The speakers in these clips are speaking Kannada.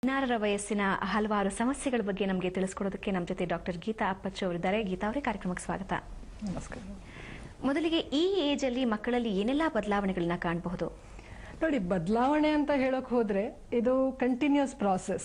ಹದಿನಾರರ ವಯಸ್ಸಿನ ಹಲವಾರು ಸಮಸ್ಯೆಗಳ ಬಗ್ಗೆ ನಮಗೆ ತಿಳಿಸ್ಕೊಡೋದಕ್ಕೆ ನಮ್ಮ ಜೊತೆ ಡಾಕ್ಟರ್ ಗೀತಾ ಅಪ್ಪಚ್ಚು ಅವರಿದ್ದಾರೆ ಗೀತಾ ಅವರೇ ಕಾರ್ಯಕ್ರಮಕ್ಕೆ ಸ್ವಾಗತ ನಮಸ್ಕಾರ ಮೊದಲಿಗೆ ಈ ಏಜ್ ಅಲ್ಲಿ ಮಕ್ಕಳಲ್ಲಿ ಏನೆಲ್ಲಾ ಬದಲಾವಣೆಗಳನ್ನ ಕಾಣಬಹುದು ನೋಡಿ ಬದಲಾವಣೆ ಅಂತ ಹೇಳಕ್ ಹೋದ್ರೆ ಇದು ಕಂಟಿನ್ಯೂಸ್ ಪ್ರಾಸೆಸ್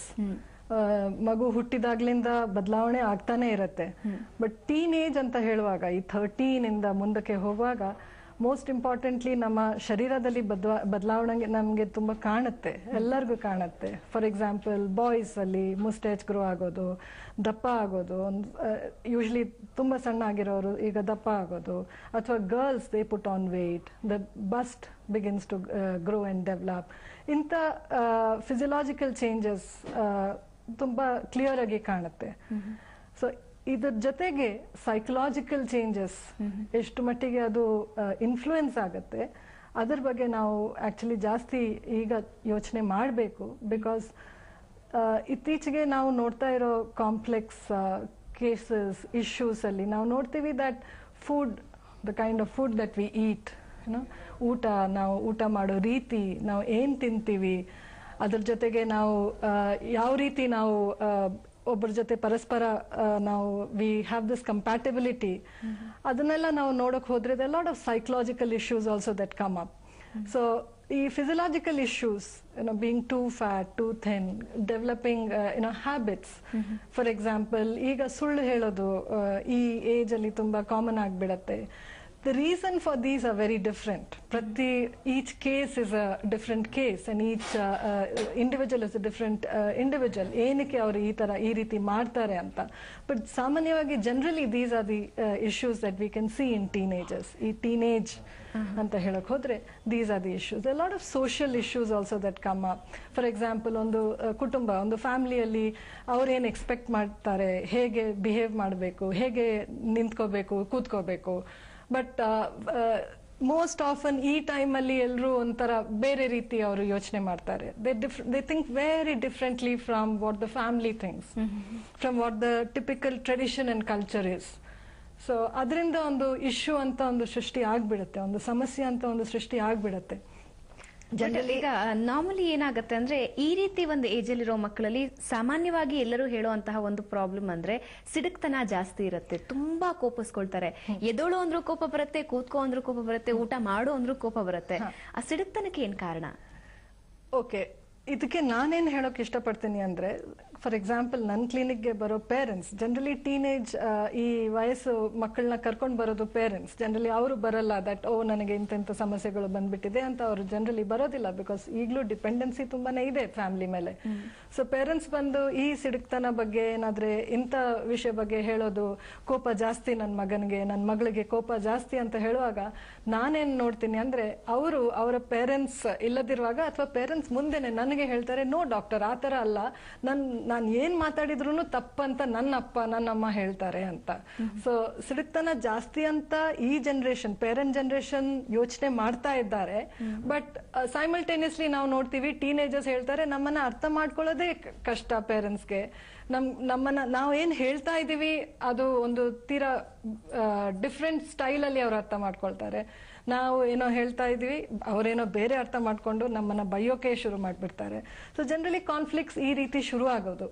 ಮಗು ಹುಟ್ಟಿದಾಗ್ಲಿಂದ ಬದಲಾವಣೆ ಆಗ್ತಾನೆ ಇರತ್ತೆ ಬಟ್ ಟೀನ್ ಏಜ್ ಅಂತ ಹೇಳುವಾಗ ಈ ಥರ್ಟೀನ್ ಇಂದ ಮುಂದಕ್ಕೆ ಹೋಗುವಾಗ ಮೋಸ್ಟ್ ಇಂಪಾರ್ಟೆಂಟ್ಲಿ ನಮ್ಮ ಶರೀರದಲ್ಲಿ ಬದ್ವಾ- ಬದಲಾವಣೆ ನಮಗೆ ತುಂಬಾ ಕಾಣುತ್ತೆ ಎಲ್ಲರಿಗೂ ಕಾಣುತ್ತೆ ಫಾರ್ ಎಕ್ಸಾಂಪಲ್ ಬಾಯ್ಸ್ ಅಲ್ಲಿ ಮುಸ್ಟೇಜ್ ಗ್ರೋ ಆಗೋದು ದಪ್ಪ ಆಗೋದು ಯೂಶ್ವಲಿ ತುಂಬಾ ಸಣ್ಣ ಆಗಿರೋರು ಈಗ ದಪ್ಪ ಆಗೋದು ಅಥವಾ girls they put on weight the bust begins to grow and develop ಇಂಥ ಫಿಸಿಯಲಾಜಿಕಲ್ ಚೇಂಜಸ್ ತುಂಬಾ ಕ್ಲಿಯರ್ ಆಗಿ ಕಾಣುತ್ತೆ ಸೊ ಇದ್ರ ಜೊತೆಗೆ ಸೈಕಲಾಜಿಕಲ್ ಚೇಂಜಸ್ ಎಷ್ಟು ಮಟ್ಟಿಗೆ ಅದು ಇನ್ಫ್ಲೂಯೆನ್ಸ್ ಆಗುತ್ತೆ ಅದ್ರ ಬಗ್ಗೆ ನಾವು ಆಕ್ಚುಲಿ ಜಾಸ್ತಿ ಈಗ ಯೋಚನೆ ಮಾಡಬೇಕು ಬಿಕಾಸ್ ಇತ್ತೀಚೆಗೆ ನಾವು ನೋಡ್ತಾ ಇರೋ ಕಾಂಪ್ಲೆಕ್ಸ್ ಕೇಸಸ್ ಇಶ್ಯೂಸ್ ಅಲ್ಲಿ ನಾವು ನೋಡ್ತೀವಿ that food the kind of food that we eat ಏನೋ ಊಟ ನಾವು ಊಟ ಮಾಡೋ ರೀತಿ ನಾವು ಏನ್ ತಿಂತೀವಿ ಅದ್ರ ಜೊತೆಗೆ ನಾವು ಆ, ಯಾವ ರೀತಿ ನಾವು ಆ, ಒಬ್ಬರ ಜೊತೆ ಪರಸ್ಪರ ಆ, ನಾವು ವಿ ಹ್ಯಾವ್ ದಿಸ್ ಕಂಪ್ಯಾಟಬಿಲಿಟಿ ಅದನ್ನೆಲ್ಲ ನಾವು ನೋಡಕ್ ಹೋದ್ರೆ the lot of psychological issues also that come up so ಈ physiological issues you know being too fat too thin developing you know habits for example ಈಗ ಸುಳ್ಳು ಹೇಳೋದು ಆ, ಈ ಏಜ್ ಅಲ್ಲಿ ತುಂಬಾ ಕಾಮನ್ ಆಗಿಬಿಡತ್ತೆ the reason for these are very different ಪ್ರತಿ each case is a different case and each individual is a different individual ಏನಕ್ಕೆ ಅವರು ಈ ತರ ಈ ರೀತಿ ಮಾಡ್ತಾರೆ ಅಂತ ಬಟ್ ಸಾಮಾನ್ಯವಾಗಿ generally these are the issues that we can see in teenagers ಈ ಟೀನೇಜ್ ಅಂತ ಹೇಳಕ್ ಹೋದ್ರೆ these are the issues lot of social issues also that come up for example ಒಂದು ಆ, ಕುಟುಂಬ ಒಂದು ಫ್ಯಾಮಿಲಿಯಲ್ಲಿ ಅವ್ರೇನ್ ಎಕ್ಸ್ಪೆಕ್ಟ್ ಮಾಡ್ತಾರೆ ಹೇಗೆ ಬಿಹೇವ್ ಮಾಡಬೇಕು ಹೇಗೆ ನಿಂತ್ಕೋಬೇಕು ಕೂತ್ಕೋಬೇಕು ಬಟ್ ಮೋಸ್ಟ್ ಆಫನ್ ಈ ಟೈಮ್ ಅಲ್ಲಿ ಎಲ್ಲರೂ ಒಂಥರ ಬೇರೆ ರೀತಿ ಅವರು ಯೋಚನೆ ಮಾಡ್ತಾರೆ they they think very differently from what the family things from what the typical tradition and culture is so ಅದರಿಂದ ಒಂದು ಇಶ್ಯೂ ಅಂತ ಒಂದು ಸೃಷ್ಟಿ ಆಗ್ಬಿಡುತ್ತೆ ಒಂದು ಸಮಸ್ಯೆ ಅಂತ ಒಂದು ಸೃಷ್ಟಿ ಆಗ್ಬಿಡುತ್ತೆ ಜನರಲ್ ಈಗ ನಾರ್ಮಲಿ ಏನಾಗುತ್ತೆ ಅಂದ್ರೆ ಈ ರೀತಿ ಒಂದು ಏಜ್ ಅಲ್ಲಿರೋ ಮಕ್ಕಳಲ್ಲಿ ಸಾಮಾನ್ಯವಾಗಿ ಎಲ್ಲರೂ ಹೇಳುವಂತಹ ಒಂದು ಪ್ರಾಬ್ಲಮ್ ಅಂದ್ರೆ ಸಿಡುಕ್ತನ ಜಾಸ್ತಿ ಇರುತ್ತೆ ತುಂಬಾ ಕೋಪಿಸ್ಕೊಳ್ತಾರೆ ಎದೋಳು ಅಂದ್ರೂ ಕೋಪ ಬರುತ್ತೆ ಕೂತ್ಕೋ ಅಂದ್ರೂ ಕೋಪ ಬರುತ್ತೆ ಊಟ ಮಾಡು ಅಂದ್ರೂ ಕೋಪ ಬರುತ್ತೆ ಆ ಸಿಡುಕ್ತನಕ್ಕೆ ಏನ್ ಕಾರಣ ಓಕೆ ಇದಕ್ಕೆ ನಾನೇನ್ ಹೇಳೋಕೆ ಇಷ್ಟಪಡ್ತೀನಿ ಅಂದ್ರೆ ಫಾರ್ ಎಕ್ಸಾಂಪಲ್ ನನ್ನ ಕ್ಲಿನಿಕ್ಗೆ ಬರೋ ಪೇರೆಂಟ್ಸ್ ಜನರಲಿ ಟೀನೇಜ್ ಈ ವಯಸ್ಸು ಮಕ್ಕಳನ್ನ ಕರ್ಕೊಂಡು ಬರೋದು ಪೇರೆಂಟ್ಸ್ ಜನರಲಿ ಅವರು ಬರಲ್ಲ ದಟ್ ಓ ನನಗೆ ಇಂತೆಂಥ ಸಮಸ್ಯೆಗಳು ಬಂದ್ಬಿಟ್ಟಿದೆ ಅಂತ ಅವರು ಜನರಲಿ ಬರೋದಿಲ್ಲ ಬಿಕಾಸ್ ಈಗಲೂ ಡಿಪೆಂಡೆನ್ಸಿ ತುಂಬಾನೇ ಇದೆ ಫ್ಯಾಮಿಲಿ ಮೇಲೆ ಸೊ ಪೇರೆಂಟ್ಸ್ ಬಂದು ಈ ಸಿಡುಕ್ತನ ಬಗ್ಗೆ ಏನಾದ್ರೆ ಇಂಥ ವಿಷಯ ಬಗ್ಗೆ ಹೇಳೋದು ಕೋಪ ಜಾಸ್ತಿ ನನ್ನ ಮಗನಿಗೆ ನನ್ನ ಮಗಳಿಗೆ ಕೋಪ ಜಾಸ್ತಿ ಅಂತ ಹೇಳುವಾಗ ನಾನೇನ್ ನೋಡ್ತೀನಿ ಅಂದ್ರೆ ಅವರು ಅವರ ಪೇರೆಂಟ್ಸ್ ಇಲ್ಲದಿರುವಾಗ ಅಥವಾ ಪೇರೆಂಟ್ಸ್ ಮುಂದೆನೆ ನನಗೆ ಹೇಳ್ತಾರೆ ನೋ ಡಾಕ್ಟರ್ ಆ ತರ ಅಲ್ಲ ನನ್ ನಾನ್ ಏನ್ ಮಾತಾಡಿದ್ರು ತಪ್ಪಂತ ನನ್ನ ಅಪ್ಪ ನನ್ನ ಅಮ್ಮ ಹೇಳ್ತಾರೆ ಅಂತ ಸೊ ಸಿಡುಕ್ತನ ಜಾಸ್ತಿ ಅಂತ ಈ ಜನರೇಷನ್ ಪೇರೆಂಟ್ ಜನರೇಷನ್ ಯೋಚನೆ ಮಾಡ್ತಾ ಇದ್ದಾರೆ ಬಟ್ ಸೈಮಲ್ಟೇನಿಯಸ್ಲಿ ನಾವು ನೋಡ್ತೀವಿ ಟೀನೇಜರ್ಸ್ ಹೇಳ್ತಾರೆ ನಮ್ಮನ್ನ ಅರ್ಥ ಮಾಡ್ಕೊಳ್ಳೋದೇ ಕ- ಕಷ್ಟ ಪೇರೆಂಟ್ಸ್ಗೆ ನಮ್ ನಮ್ಮನ್ನ ನಾವು ಏನ್ ಹೇಳ್ತಾ ಇದೀವಿ ಅದು ಒಂದು ತೀರಾ ಡಿಫ್ರೆಂಟ್ ಸ್ಟೈಲ್ ಅಲ್ಲಿ ಅವ್ರು ಅರ್ಥ ಮಾಡ್ಕೊಳ್ತಾರೆ ನಾವು ಏನೋ ಹೇಳ್ತಾ ಇದೀವಿ ಅವರೇನೋ ಬೇರೆ ಅರ್ಥ ಮಾಡ್ಕೊಂಡು ನಮ್ಮನ್ನ ಬೈಯೋಕೆ ಶುರು ಮಾಡ್ಬಿಡ್ತಾರೆ ಸೊ ಜನರಲಿ ಕಾನ್ಫ್ಲಿಕ್ಟ್ಸ್ ಈ ರೀತಿ ಶುರು ಆಗೋದು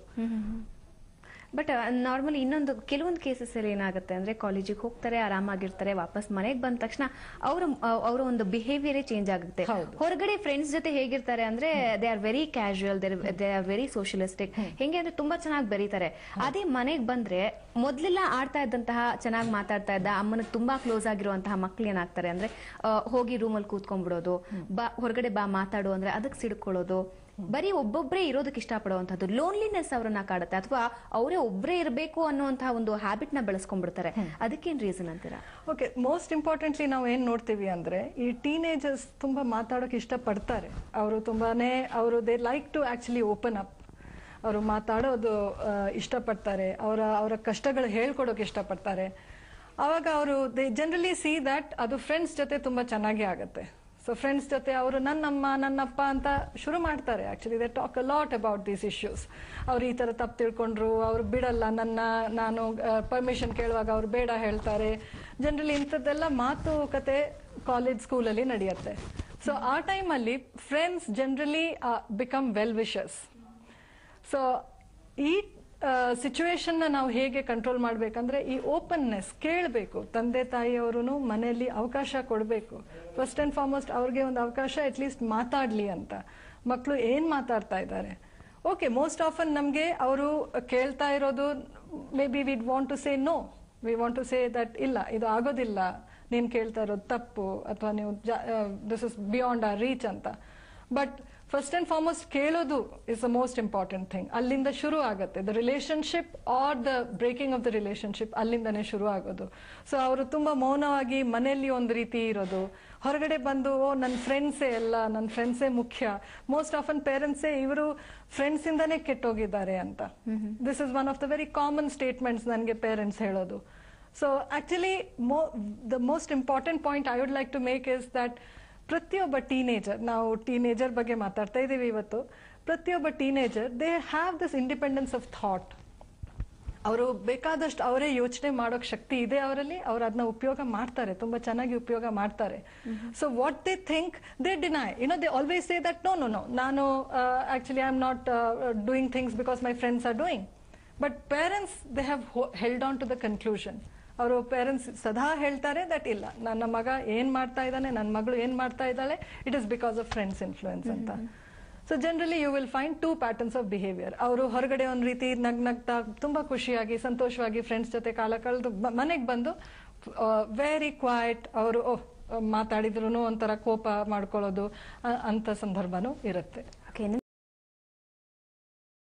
ಬಟ್ ನಾರ್ಮಲಿ ಇನ್ನೊಂದು ಕೆಲವೊಂದು ಕೇಸಸ್ ಅಲ್ಲಿ ಏನಾಗುತ್ತೆ ಅಂದ್ರೆ ಕಾಲೇಜಿಗೆ ಹೋಗ್ತಾರೆ ಆರಾಮಾಗಿರ್ತಾರೆ ವಾಪಸ್ ಮನೆಗೆ ಬಂದ ತಕ್ಷಣ ಅವರ ಅವರ ಒಂದು ಬಿಹೇವಿಯರೇ ಚೇಂಜ್ ಆಗುತ್ತೆ ಹೌದು. ಹೊರಗಡೆ ಫ್ರೆಂಡ್ಸ್ ಜೊತೆ ಹೇಗಿರ್ತಾರೆ ಅಂದ್ರೆ they are very casual they are very socialistic ಹೆಂಗೆ ಅಂದ್ರೆ ತುಂಬಾ ಚೆನ್ನಾಗಿ ಬರೀತಾರೆ ಅದೇ ಮನೆಗೆ ಬಂದ್ರೆ ಮೊದ್ಲೆಲ್ಲ ಆಡ್ತಾ ಇದ್ದಂತಹ ಚೆನ್ನಾಗಿ ಮಾತಾಡ್ತಾ ಇದ್ದ ಅಮ್ಮನಿಗೆ ತುಂಬಾ ಕ್ಲೋಸ್ ಆಗಿರುವಂತಹ ಮಕ್ಳು ಏನಾಗ್ತಾರೆ ಅಂದ್ರೆ ಆ, ಹೋಗಿ ರೂಮಲ್ಲಿ ಕೂತ್ಕೊಂಡ್ಬಿಡೋದು ಬಾ ಹೊರಗಡೆ ಬಾ ಮಾತಾಡು ಅಂದ್ರೆ ಅದಕ್ಕೆ ಸಿಡ್ಕೊಳ್ಳೋದು ಬರೀ ಒಬ್ಬೊಬ್ಬರೇ ಇರೋದಕ್ಕೆ ಇಷ್ಟಪಡುವಂತದ್ದು ಲೋನ್ಲಿನೆಸ್ ಅವರನ್ನ ಕಾಡುತ್ತೆ ಅಥವಾ ಅವರೇ ಒಬ್ಬರೇ ಇರಬೇಕು ಅನ್ನುವಂತಹ ಒಂದು ಹ್ಯಾಬಿಟ್ ನ ಬೆಳೆಸ್ಕೊಂಡ್ಬಿಡ್ತಾರೆ ಅದಕ್ಕೇನ್ ರೀಸನ್ ಅಂತೀರಾ ಓಕೆ ಮೋಸ್ಟ್ ಇಂಪಾರ್ಟೆಂಟ್ಲಿ ನಾವು ಏನ್ ನೋಡ್ತೀವಿ ಅಂದ್ರೆ ಈ ಟೀನೇಜರ್ಸ್ ತುಂಬಾ ಮಾತಾಡೋಕೆ ಇಷ್ಟಪಡ್ತಾರೆ ಅವರು ತುಂಬಾನೇ ಅವರು they like to actually open up ಅವರು ಮಾತಾಡೋದು ಆ, ಇಷ್ಟಪಡ್ತಾರೆ ಅವರ ಅವರ ಕಷ್ಟಗಳು ಹೇಳ್ಕೊಡೋಕೆ ಇಷ್ಟಪಡ್ತಾರೆ ಅವಾಗ ಅವರು ದೇ ಜನರಲಿ ಸಿ ದಟ್ ಅದು ಫ್ರೆಂಡ್ಸ್ ಜೊತೆ ತುಂಬಾ ಚೆನ್ನಾಗಿ ಆಗುತ್ತೆ ಸೊ ಫ್ರೆಂಡ್ಸ್ ಜೊತೆ ಅವರು ನನ್ನಮ್ಮ ನನ್ನಪ್ಪ ಅಂತ ಶುರು ಮಾಡ್ತಾರೆ actually they talk a lot about these issues ಅವ್ರು ಈ ತರ ತಪ್ಪು ತಿಳ್ಕೊಂಡ್ರು ಅವ್ರು ಬಿಡಲ್ಲ ನನ್ನ ನಾನು ಪರ್ಮಿಷನ್ ಕೇಳುವಾಗ ಅವ್ರು ಬೇಡ ಹೇಳ್ತಾರೆ ಜನರಲಿ ಇಂಥದ್ದೆಲ್ಲ ಮಾತುಕತೆ ಕಾಲೇಜ್ ಸ್ಕೂಲಲ್ಲಿ ನಡೆಯುತ್ತೆ ಸೊ ಆ ಟೈಮಲ್ಲಿ friends generally become well wishes so ಈ ಸಿಚುವೇಶನ್ ನಾವು ಹೇಗೆ ಕಂಟ್ರೋಲ್ ಮಾಡ್ಬೇಕಂದ್ರೆ ಈ ಓಪನ್ನೆಸ್ ಕೇಳಬೇಕು ತಂದೆ ತಾಯಿಯವರು ಮನೆಯಲ್ಲಿ ಅವಕಾಶ ಕೊಡಬೇಕು ಫಸ್ಟ್ ಅಂಡ್ ಫಾರ್ಮೋಸ್ಟ್ ಅವ್ರಿಗೆ ಒಂದು ಅವಕಾಶ ಅಟ್ಲೀಸ್ಟ್ ಮಾತಾಡ್ಲಿ ಅಂತ ಮಕ್ಕಳು ಏನ್ ಮಾತಾಡ್ತಾ ಇದ್ದಾರೆ ಓಕೆ ಮೋಸ್ಟ್ ಆಫನ್ ನಮಗೆ ಅವರು ಕೇಳ್ತಾ ಇರೋದು maybe we'd want to say no we want to say that ಇಲ್ಲ ಇದು ಆಗೋದಿಲ್ಲ ನೀನ್ ಕೇಳ್ತಾ ಇರೋದು ತಪ್ಪು ಅಥವಾ ನೀವು this is beyond our reach ಅಂತ ಬಟ್ ಫಸ್ಟ್ ಅಂಡ್ ಫಾರ್ಮೋಸ್ಟ್ ಕೇಳೋದು is the most important thing ಅಲ್ಲಿಂದ ಶುರು ಆಗುತ್ತೆ the relationship or the breaking of the relationship ಅಲ್ಲಿಂದನೇ ಶುರು ಆಗೋದು ಸೊ ಅವರು ತುಂಬಾ ಮೌನವಾಗಿ ಮನೆಯಲ್ಲಿ ಒಂದು ರೀತಿ ಇರೋದು ಹೊರಗಡೆ ಬಂದು ಓ ನನ್ನ ಫ್ರೆಂಡ್ಸೇ ಎಲ್ಲ ನನ್ನ ಫ್ರೆಂಡ್ಸೇ ಮುಖ್ಯ ಮೋಸ್ಟ್ ಆಫನ್ ಪೇರೆಂಟ್ಸೇ ಇವರು ಫ್ರೆಂಡ್ಸ್ ಇಂದಾನೇ ಕೆಟ್ಟೋಗಿದ್ದಾರೆ ಅಂತ this is one of the very common statements ನನಗೆ ಪೇರೆಂಟ್ಸ್ ಹೇಳೋದು so actually the most important point I would like to make is that ಪ್ರತಿಯೊಬ್ಬ ಟೀನೇಜರ್ ನಾವು ಟೀನೇಜರ್ ಬಗ್ಗೆ ಮಾತಾಡ್ತಾ ಇದ್ದೀವಿ ಇವತ್ತು ಪ್ರತಿಯೊಬ್ಬ teenager they have this independence of thought ಅವರು ಬೇಕಾದಷ್ಟು ಅವರೇ ಯೋಚನೆ ಮಾಡೋಕ್ ಶಕ್ತಿ ಇದೆ ಅವರಲ್ಲಿ ಅವ್ರು ಅದನ್ನ ಉಪಯೋಗ ಮಾಡ್ತಾರೆ ತುಂಬಾ ಚೆನ್ನಾಗಿ ಉಪಯೋಗ ಮಾಡ್ತಾರೆ so what they think they deny you know they always say that no no no ನಾನು actually I am not doing things because my friends are doing but parents they have held on to the conclusion ಅವರು ಪೇರೆಂಟ್ಸ್ ಸದಾ ಹೇಳ್ತಾರೆ ದಟ್ ಇಲ್ಲ ನನ್ನ ಮಗ ಏನ್ ಮಾಡ್ತಾ ಇದ್ದಾನೆ ನನ್ನ ಮಗಳು ಏನ್ ಮಾಡ್ತಾ ಇದ್ದಾಳೆ it is because of friends influence ಅಂತ so generally you will find two patterns of behaviour ಅವರು ಹೊರಗಡೆ ಒಂದ್ ರೀತಿ ನಗ್ ನಗ್ತಾ ತುಂಬಾ ಖುಷಿಯಾಗಿ ಸಂತೋಷವಾಗಿ ಫ್ರೆಂಡ್ಸ್ ಜೊತೆ ಕಾಲ ಕಳೆದು ಮನೆಗೆ ಬಂದು ವೆರಿ ಕ್ವಾಯ್ಟ್ ಅವರು ಮಾತಾಡಿದ್ರು ಒಂಥರ ಕೋಪ ಮಾಡ್ಕೊಳ್ಳೋದು ಆ- ಅಂತ ಸಂದರ್ಭನೂ ಇರುತ್ತೆ